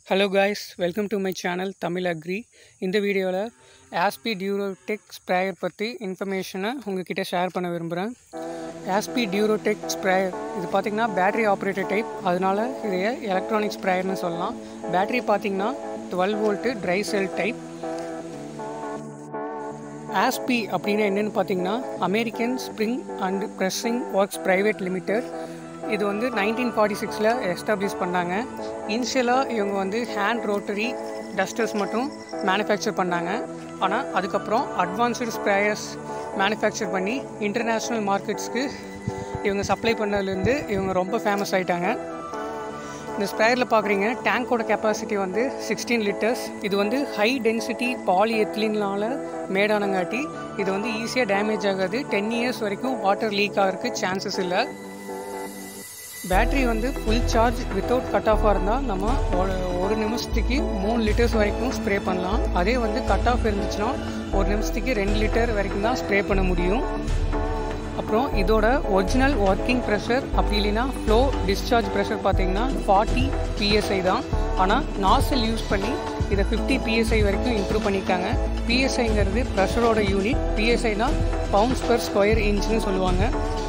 hello guys welcome to my channel Tamil agri இந்த வீடியோவில் ஆஸ்பி டியூரோடெக் sprayer பற்றி இன்ஃபர்மேஷனை உங்ககிட்ட ஷேர் பண்ண விரும்புகிறேன் ஆஸ்பி டியூரோடெக் ஸ்ப்ரேயர் இது பார்த்திங்கன்னா பேட்டரி ஆப்ரேட்டட் டைப் அதனால இதைய எலக்ட்ரானிக் ஸ்ப்ரேயர்னு சொல்லலாம் பேட்டரி பார்த்திங்கன்னா twelve volt dry cell type ASPEE அப்படின்னா என்னென்னு பார்த்தீங்கன்னா American spring and pressing works private limited இது வந்து நைன்டீன் ஃபார்ட்டி சிக்ஸில் எஸ்டாப்ளிஷ் பண்ணாங்க இனிஷியலாக இவங்க வந்து ஹேண்ட் ரோட்டரி டஸ்டர்ஸ் மட்டும் மேனுஃபேக்சர் பண்ணாங்க ஆனால் அதுக்கப்புறம் அட்வான்ஸ்டு ஸ்ப்ரேயர்ஸ் மேனுஃபேக்சர் பண்ணி இன்டர்நேஷ்னல் மார்க்கெட்ஸ்க்கு இவங்க சப்ளை பண்ணதுலேருந்து இவங்க ரொம்ப ஃபேமஸ் ஆகிட்டாங்க இந்த ஸ்ப்ரேயரில் பார்க்குறீங்க டேங்கோட கெப்பாசிட்டி வந்து சிக்ஸ்டீன் லிட்டர்ஸ் இது வந்து ஹை டென்சிட்டி பாலி எத்லினால் மேடானங்காட்டி இது வந்து ஈஸியாக டேமேஜ் ஆகாது டென் இயர்ஸ் வரைக்கும் வாட்டர் லீக் ஆகிறதுக்கு சான்சஸ் இல்லை பேட்ரி வந்து ஃபுல் சார்ஜ் வித்தவுட் கட் ஆஃபாக இருந்தால் நம்ம ஒரு ஒரு நிமிஷத்துக்கு மூணு லிட்டர்ஸ் வரைக்கும் ஸ்ப்ரே பண்ணலாம் அதே வந்து கட் ஆஃப் இருந்துச்சுன்னா ஒரு நிமிஷத்துக்கு ரெண்டு லிட்டர் வரைக்கும் தான் ஸ்ப்ரே பண்ண முடியும் அப்புறம் இதோட ஒரிஜினல் ஒர்க்கிங் ப்ரெஷர் அப்படி இல்லைன்னா ஃப்ளோ டிஸ்சார்ஜ் ப்ரெஷர் பார்த்தீங்கன்னா ஃபார்ட்டி பிஎஸ்ஐ தான் ஆனால் நாசல் யூஸ் பண்ணி இதை ஃபிஃப்டி பிஎஸ்ஐ வரைக்கும் இம்ப்ரூவ் பண்ணியிருக்காங்க பிஎஸ்ஐங்கிறது ப்ரெஷரோட யூனிட் பிஎஸ்ஐனா பவுண்ட்ஸ் பெர் ஸ்கொயர் இன்ச்னு சொல்லுவாங்க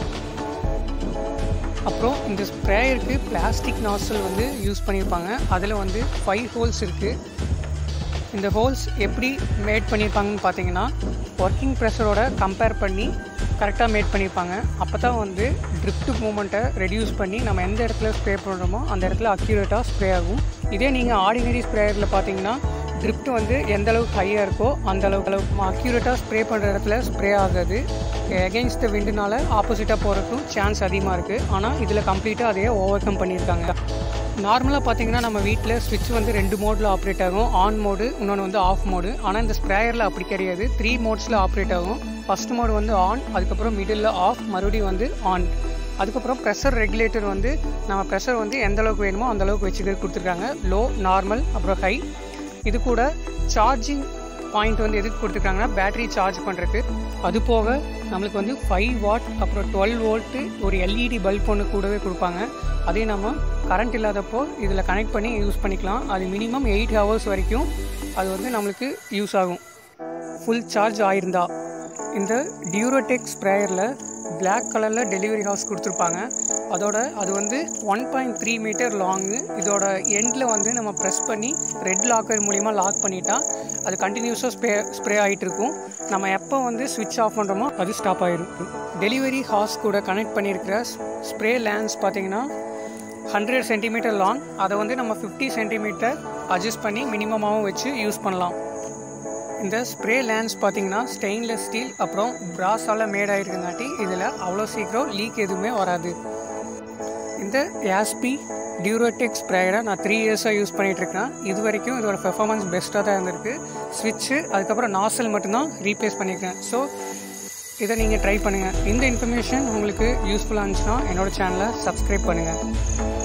அப்புறம் இந்த ஸ்ப்ரேயருக்கு பிளாஸ்டிக் நாசல் வந்து யூஸ் பண்ணியிருப்பாங்க அதில் வந்து ஃபைவ் ஹோல்ஸ் இருக்குது இந்த ஹோல்ஸ் எப்படி மேட் பண்ணியிருப்பாங்கன்னு பார்த்தீங்கன்னா ஒர்க்கிங் ப்ரெஷரோட கம்பேர் பண்ணி கரெக்டாக மேட் பண்ணியிருப்பாங்க அப்போ தான் வந்து ட்ரிஃப்ட் மூமெண்ட்டை ரெடியூஸ் பண்ணி நம்ம எந்த இடத்துல ஸ்ப்ரே பண்ணுறோமோ அந்த இடத்துல அக்யூரேட்டாக ஸ்ப்ரே ஆகும் இதே நீங்கள் ஆர்டினரி ஸ்ப்ரேயரில் பார்த்தீங்கன்னா ட்ரிஃப்ட் வந்து எந்த அளவுக்கு ஹையாக இருக்கோ அந்த அளவுக்கு அளவுக்கு அக்யூரேட்டாக ஸ்ப்ரே பண்ணுற இடத்துல ஸ்ப்ரே ஆகாது எகெயின்ஸ்ட் த விண்டுனால ஆப்போசிட்டாக போகிறதுக்கும் சான்ஸ் அதிகமாக இருக்குது ஆனால் இதில் கம்ப்ளீட்டாக அதையே ஓவர் கம் பண்ணியிருக்காங்க நார்மலாக பார்த்தீங்கன்னா நம்ம வீட்டில் ஸ்விட்ச் வந்து ரெண்டு மோடில் ஆப்ரேட் ஆகும் ஆன் மோடு இன்னொன்று வந்து ஆஃப் மோடு ஆனால் இந்த ஸ்ப்ரேயரில் அப்படி கிடையாது த்ரீ மோட்ஸில் ஆப்ரேட் ஆகும் ஃபஸ்ட் மோடு வந்து ஆன் அதுக்கப்புறம் மிடில் ஆஃப் மறுபடியும் வந்து ஆன் அதுக்கப்புறம் ப்ரெஷர் ரெகுலேட்டர் வந்து நம்ம ப்ரெஷர் வந்து எந்த அளவுக்கு வேணுமோ அந்த அளவுக்கு வச்சுக்க கொடுத்துருக்காங்க லோ நார்மல் அப்புறம் ஹை இது கூட சார்ஜிங் பாயிண்ட் வந்து எதுக்கு கொடுத்துருக்காங்கன்னா பேட்டரி சார்ஜ் பண்ணுறதுக்கு அது போக நம்மளுக்கு வந்து ஃபைவ் வாட் அப்புறம் டுவெல் வோல்ட்டு ஒரு எல்இடி பல்ப் ஒன்று கூடவே கொடுப்பாங்க அதே நம்ம கரண்ட் இல்லாதப்போ இதில் கனெக்ட் பண்ணி யூஸ் பண்ணிக்கலாம் அது மினிமம் எயிட் ஹவர்ஸ் வரைக்கும் அது வந்து நம்மளுக்கு யூஸ் ஆகும் ஃபுல் சார்ஜ் ஆயிருந்தா இந்த டியூரோடெக் ஸ்ப்ரேயரில் பிளாக் கலரில் டெலிவரி ஹவுஸ் கொடுத்துருப்பாங்க அதோட அது வந்து one point three metre long இதோட எண்டில் வந்து நம்ம ப்ரெஸ் பண்ணி ரெட் லாக்கர் மூலிமா லாக் பண்ணிட்டா அது கண்டினியூஸாக ஸ்ப்ரே ஸ்ப்ரே ஆகிட்டு இருக்கும் நம்ம எப்போ வந்து ஸ்விட்ச் ஆஃப் பண்ணுறோமோ அது ஸ்டாப் ஆகிருக்கும் டெலிவரி ஹார்ஸ் கூட கனெக்ட் பண்ணியிருக்கிற ஸ்ப்ரே லேண்ட்ஸ் பார்த்தீங்கன்னா ஹண்ட்ரட் சென்டிமீட்டர் லாங் அதை வந்து நம்ம ஃபிஃப்டி சென்டிமீட்டர் அட்ஜஸ்ட் பண்ணி மினிமமாகவும் வச்சு யூஸ் பண்ணலாம் இந்த ஸ்ப்ரே லேண்ட்ஸ் பார்த்தீங்கன்னா ஸ்டெயின்லெஸ் ஸ்டீல் அப்புறம் பிராஸால் மேட் ஆகிருக்கங்காட்டி இதில் அவ்வளோ சீக்கிரம் லீக் எதுவுமே வராது இந்த யாஸ்பி டியூரோடெக் ஸ்ப்ரேயரை நான் த்ரீ இயர்ஸாக யூஸ் பண்ணிகிட்ருக்கேன் இது வரைக்கும் இதோட பெர்ஃபார்மன்ஸ் பெஸ்ட்டாக தான் இருந்திருக்கு ஸ்விட்ச்சு அதுக்கப்புறம் நாசல் மட்டும்தான் ரீப்ளேஸ் பண்ணியிருக்கேன் ஸோ இதை நீங்கள் ட்ரை பண்ணுங்கள் இந்த இன்ஃபர்மேஷன் உங்களுக்கு யூஸ்ஃபுல்லாக இருந்துச்சுன்னா என்னோடய சேனலை சப்ஸ்கிரைப் பண்ணுங்கள்